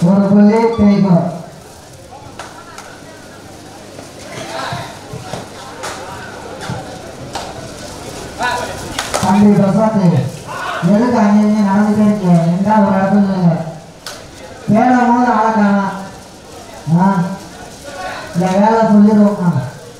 ஒரு புள்ளி தேய்க்கும் தம்பி பிரசாத் எதுக்கு அங்கே இங்கே நடந்துட்டே இருக்க எங்கா ஒரு இடத்துல இல்லை தேடும் போது ஆளை காணோம் ஆ இந்த வேலை சொல்லிடுவோம்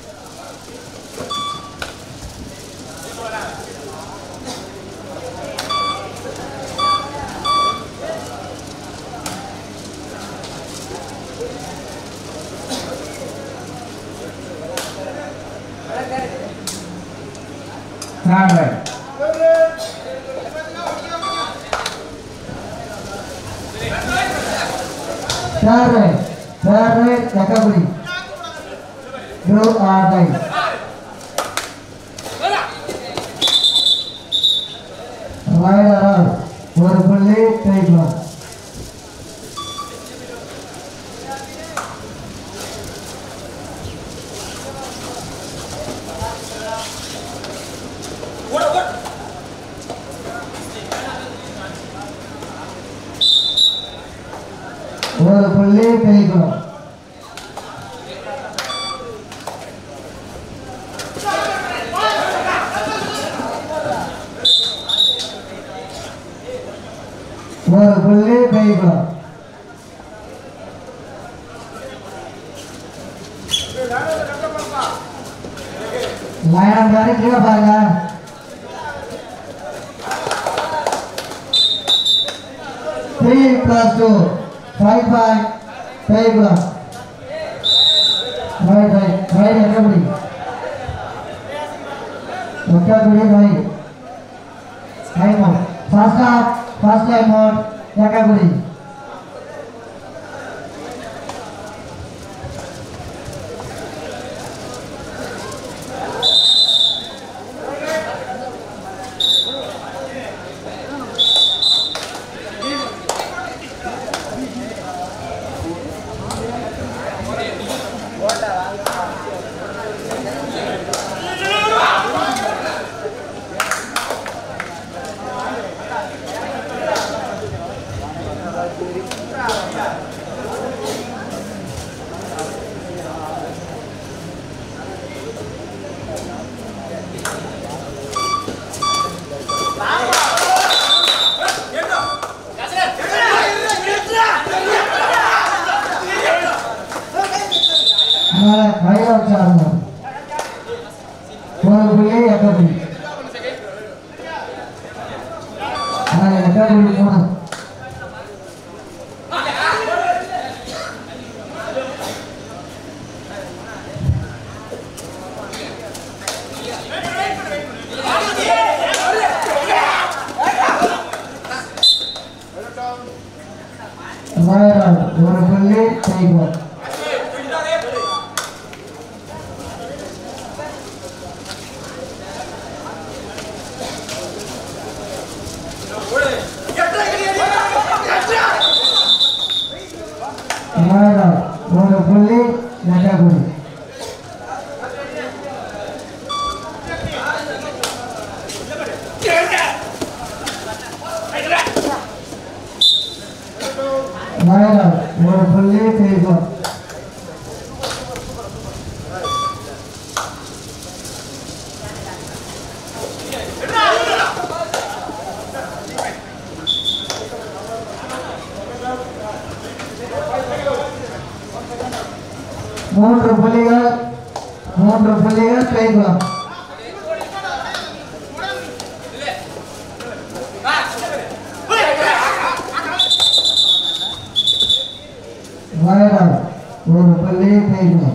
நாங்கள் தேர்வு தேர்வு தக்கபடி டு ஆர் டை ரைடரால் ஒரு புள்ளி தேய்க்கலாம் ஒரு புள்ளி தேய்க்கலாம் ஒரு புள்ளி தேய்க்கலாம் லயனம் பேரு கீழே பாருங்க three plus two five point five plus right right right எப்படி ஒட்டக்குடி right time out first half first time out எக்கக்குடி அதனால கையில் வச்சாருங்க ஒரு புள்ளி எக்கக்குடி அதனால எக்கக்குடி மூணு ராயரால் ஒரு புள்ளி கைகோல் ராயரால் ஒரு புள்ளி எக்கக்குடி ராயரால் ஒரு புள்ளி கைகோல் மூன்று புள்ளிகள் மூன்று புள்ளிகள் கைகுளம் வயலார் ஒரு புள்ளி கைகுளம்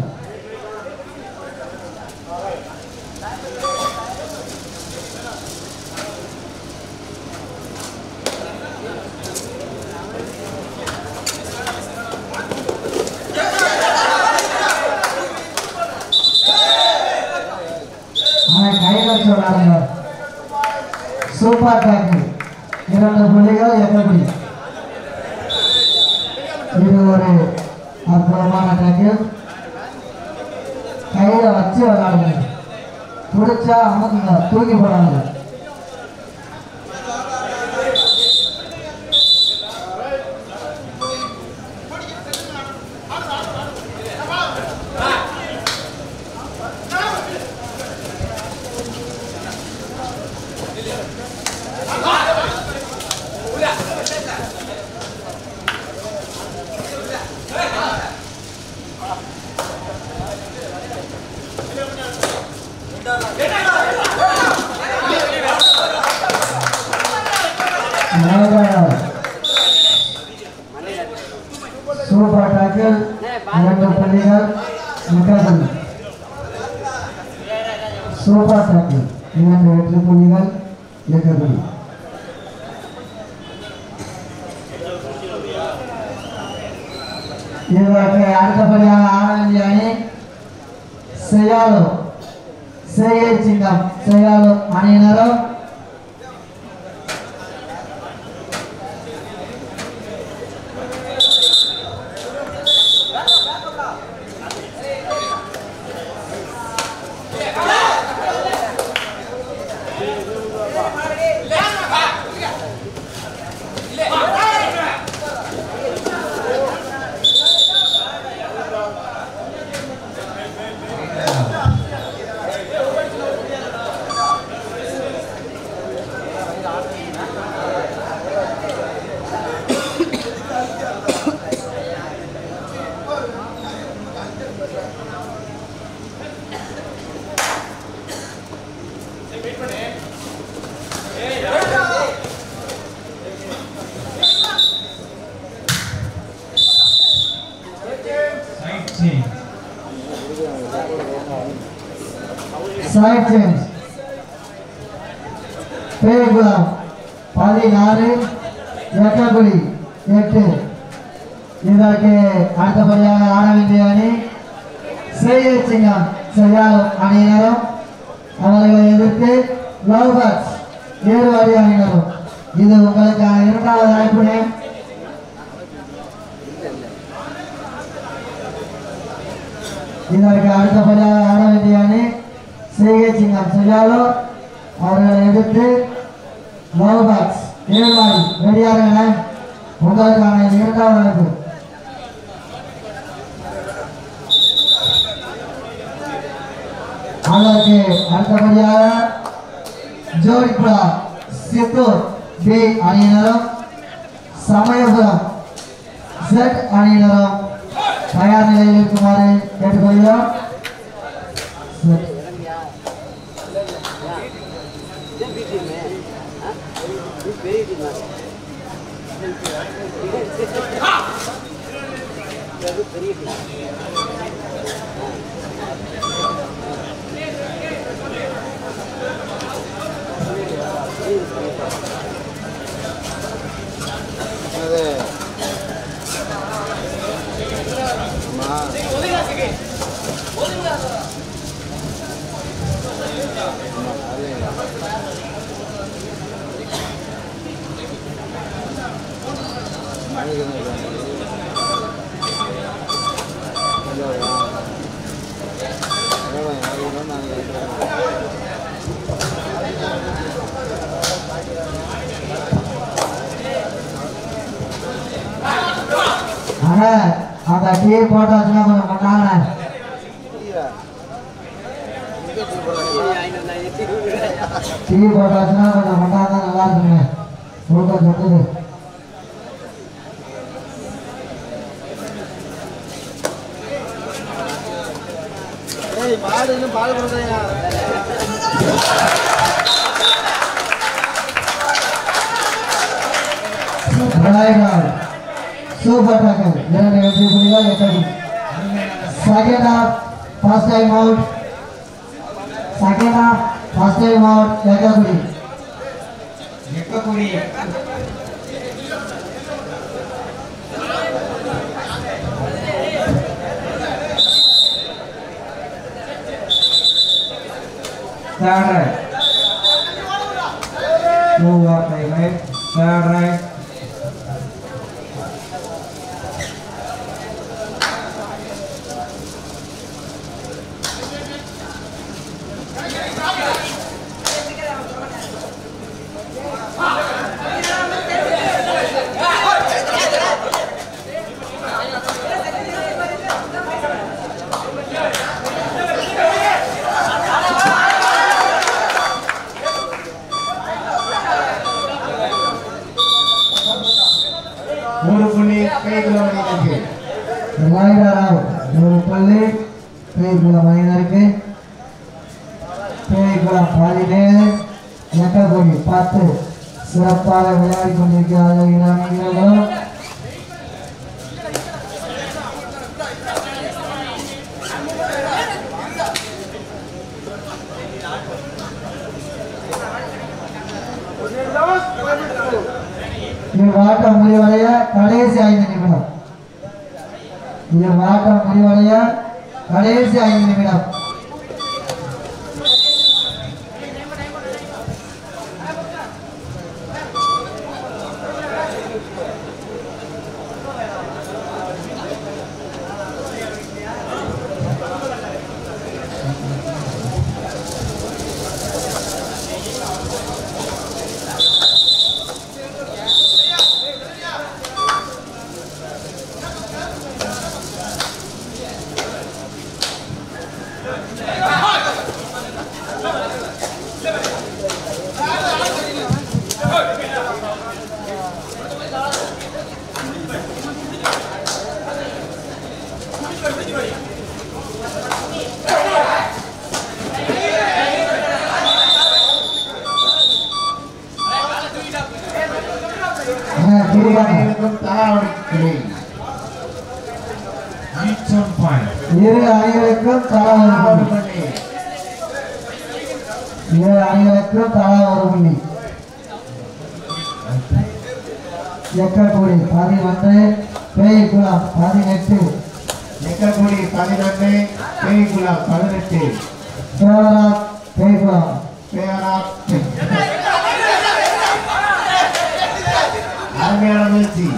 அவன் கையில் சொல்றாங்க சூப்பர் டேக்கிள் இரண்டு புள்ளிகள் எப்படி இது ஒரு அற்புதமான டேக்கிள் கையில் வச்சு விளாடுங்க பிடிச்சா அமுக்குங்க தூக்கி போடாங்க சூப்பர் டாக்கிள் இரண்டு புள்ளிகள் மிகப்பள்ளி சூப்பர் டாக்கிள் இரண்டு வெற்றி புள்ளிகள் மிகப்பள்ளி இதற்கு அடுத்தபடியாக ஆட வேண்டிய அணி செய்யாலோ செய்கை சிங்கம் செய்யாலோ அணியினரும் Side change. சைட் சேஞ்ச் பேகுளம் பதினாறு எட்டக்குடி எட்டு இதற்கு அடுத்தபடியாக ஆட வேண்டிய அணி செய்கை சிங்கம் செய்யாலோ அணியினரும் அவர்களை எதிர்த்து லவ்பர்ஸ் ஏறுவாடி அணியினரும் இது உங்களுக்கான இரண்டாவது அழைப்பினை இதற்கு அடுத்தபடியாக ஆட வேண்டிய அணி செய்கை சிங்கம் செய்யாலோ அவர்களை எதிர்த்து லவ் பாக்ஸ் ஏழ்வாடி ரெடியாக உங்களுக்கான இரண்டாவது அழைப்பு அதற்கு அடுத்தபடியாக ஜோடிப்புழா சித்தூர் பி அணியினரும் சமயபுரம் செட் அணியினரும் தயார் நிலையில் இருக்குமாறு கேட்டுக்கொள்கிறோம் செட். அண்ணா அந்த டீ போட்டாச்சுன்னா கொஞ்சம் கொண்டாங்கண்ணே டீ போட்டாச்சுன்னா கொஞ்சம் கொண்டாங்க நல்லா இருக்குங்க முழுக்க சொட்டுது மாடு இன்னும் பால் கொடுக்குறீங்க விநாயகர் சூப்பர் டக்கர் இரண்டு வெற்றி புள்ளிகள் எட்டடி second half first time out second half first time out எட்டக்குடி எக்கக்குடி Third right. Move up by right. Third right. மூணு புள்ளி கைகுலம் அணியினருக்கு விநாயகராவ் ஒரு பள்ளி பேய்குளம் மனிதருக்கு பேய்குளம் பதினேழு எட்டக்குடி பத்து சிறப்பாக விளையாடி கொண்டிருக்கிறார்கள் இரு அணிகளும் இவ்வாட்டம் முடிவடைய கடைசி ஐந்து நிமிடம் இவ்வாட்டம் முடிவடைய கடைசி ஐந்து நிமிடம் ஆ, திருப்பாங்க. Each on point. இரு அணிகளுக்கும் தலா ஒரு புள்ளி இரு அணிகளுக்கும் தலா ஒரு புள்ளி எக்கக்கூடி பதினொன்று பேய் குளம் பதினெட்டு எக்கக்குடி பதினொன்று பேய்குளம் பதினெட்டு தேவராஜ் பேய் குளம் பேரா அருமையான முயற்சி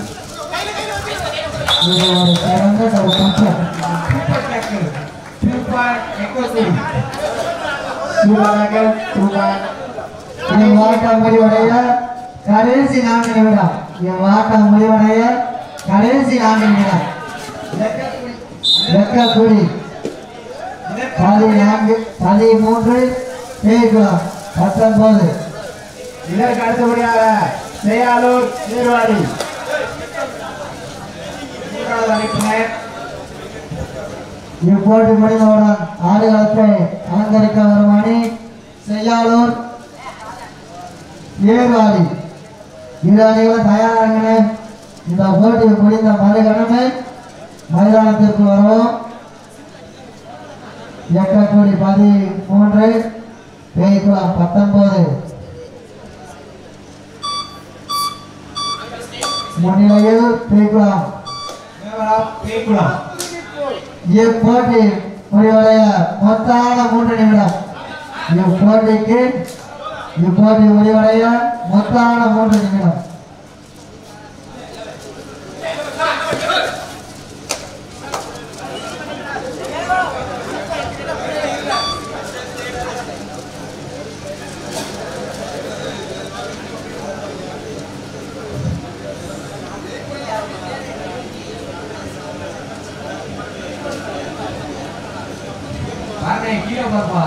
இது ஒரு சிறந்த ஒரு பட்சம் Two point, எக்கக்குடி. சூப்பராக சூப்பர் இவ்வாட்டம் முடிவடைய கடைசி நான்கு நிமிடம் இவ்வாட்டம் முடிவடைய கடைசி நான்கு நிமிடம் வெக்கக்குடி பதினான்கு பதிமூன்று பேய்குளம் பத்தொன்பது இதற்கு அடுத்தபடியாக செய்யாலூர் நீர்வாடி மூன்றாவது அழைப்பினர் இப்போட்டி முடிந்தவுடன் ஆடுகளத்தை அலங்கரிக்க வரும் அணி செய்யாலூர் ஏர்வாடி இரு அணிகளும் தயாராகின இந்த போட்டி முடிந்த மறுகணமே மைதானத்திற்கு வருவோம் எக்கக்குடி பதிமூன்று பேய்குளம் பத்தொன்பது முன்னிலையில் பேய்குளம் தேவராஜ் பேய்குளம். இப்போட்டி முடிவடைய மொத்தான மூன்று நிமிடம் இப்போட்டிக்கு இப்போட்டி முடிவடைய மொத்தான மூன்று நிமிடம் பாருங்க, கீழே பாப்பா.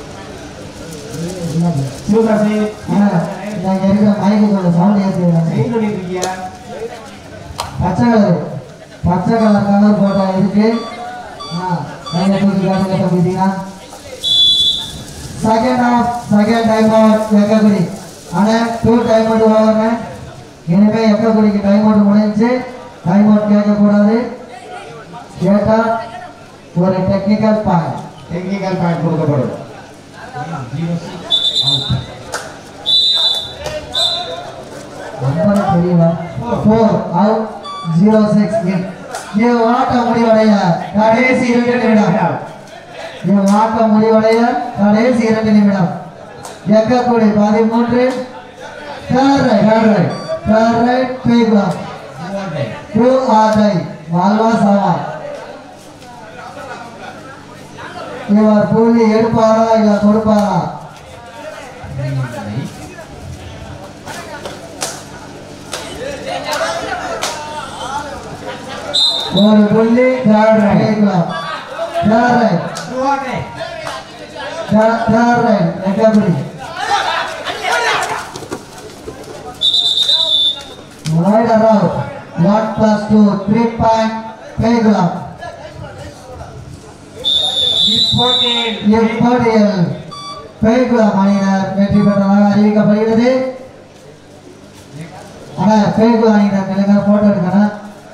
சிவகாசி நாங்கள் இருக்கிற மைக்கு கொஞ்சம் சவுண்ட் ஏற்றுக்கிறாங்க செய்து கொண்டிருக்கீங்க பச்சை கலர் பச்சை கலர் கலர் போட்டா இருக்கு ஆ கையை தூக்கி காட்டுங்க தம்பிட்டீங்கன்னா second half second time out எக்கக்குடி ஆனால் டூ டைம் அவுட் ஓவர்னு இனிமேல் எக்கக்குடிக்கு டைம் அவுட் முடிஞ்சு டைம் அவுட் கேட்கக்கூடாது கேட்டால் ஒரு டெக்னிக்கல் பாயிண்ட் டெக்னிக்கல் பாயிண்ட் கொடுக்கப்படும் Zero six, out. நம்பர் தெரியல four out zero six in இது ஆட்டம் முடிவடைய கடைசி இரண்டு நிமிடம் இது ஆட்டம் முடிவடைய கடைசி இரண்டு நிமிடம் எக்கக்குடி பதிமூன்று third right third right third right பேக்லாம் டூ ஆர் டை வால்வா சவா இவர் புள்ளி எடுப்பாரா இல்ல கொடுப்பாரா ஒரு புள்ளி தேர்ட் ரைட் பேக்லாம் third right Suwane. Third right எக்கக்குடி Right around. One plus two, three point. Playground. இப்போட்டியில் இப்போட்டியில் பேய்குளம் அணியினர் வெற்றி பெற்றதாக அறிவிக்கப்படுகிறது அண்ணா பேய்க்கு வாங்கிட்டேன் நிலைங்க போட்டோ எடுக்கணும்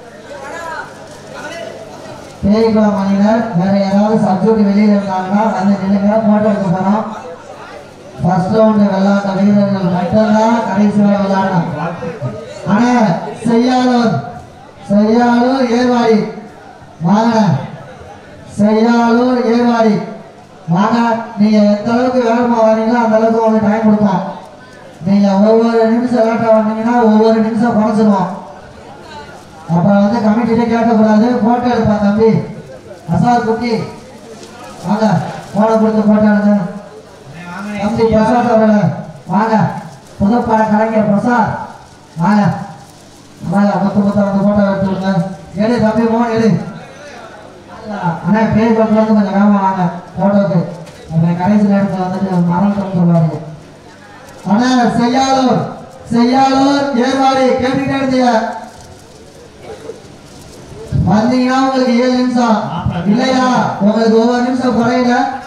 பேய்க்குளம் வாங்கினார் வேற யாராவது சப்ஜெக்ட் வெளியில இருந்தாங்கன்னா வந்து நிலைங்க போட்டோ எடுக்க போறோம் ஃபர்ஸ்ட் ரவுண்டு விளையாட்ட வீரர்கள் மட்டும்தான் கடைசி வரை விளையாடணும் ஆனா செய்யாளூர் செய்யாளூர் ஏர்வாடி வாங்க செய்யாளூர் ஏர்வாடி வாங்க நீங்க எந்த அளவுக்கு வேகமா வரீங்களோ அந்த அளவுக்கு உங்களுக்கு டைம் கொடுப்போம் நீங்க ஒவ்வொரு நிமிஷம் லேட்டா வந்தீங்கன்னா ஒவ்வொரு நிமிஷம் குறைச்சிருவோம் அப்புறம் வந்து கமிட்டிகிட்ட கேட்கக்கூடாது போட்டோ எடுப்பான் தம்பி அசார் குட்டி வாங்க போனை கொடுத்து போட்டோ எடுங்க தம்பி பிரசாத் அவர்களே வாங்க புதுப்பட கலைஞர் பிரசாத் வாங்க வாங்க மொத்த மொத்தம் அந்த போட்டோ எடுத்து விடுங்க எடு தம்பி மோன் எடு அண்ணா பேர் பக்கத்துல வந்து கொஞ்சம் வேகமா வாங்க போட்டோக்கு அப்புறம் கடைசி நேரத்தில் வந்துட்டு மறந்துட்டோம்னு சொல்லுவாங்க அண்ணா செய்யாளூர் செய்யாளூர் ஏர்வாடி கேட்டுக்கிட்டே இருந்தீங்க வந்தீங்கன்னா உங்களுக்கு ஏழு நிமிஷம் இல்லையா உங்களுக்கு ஒவ்வொரு நிமிஷம் குறையில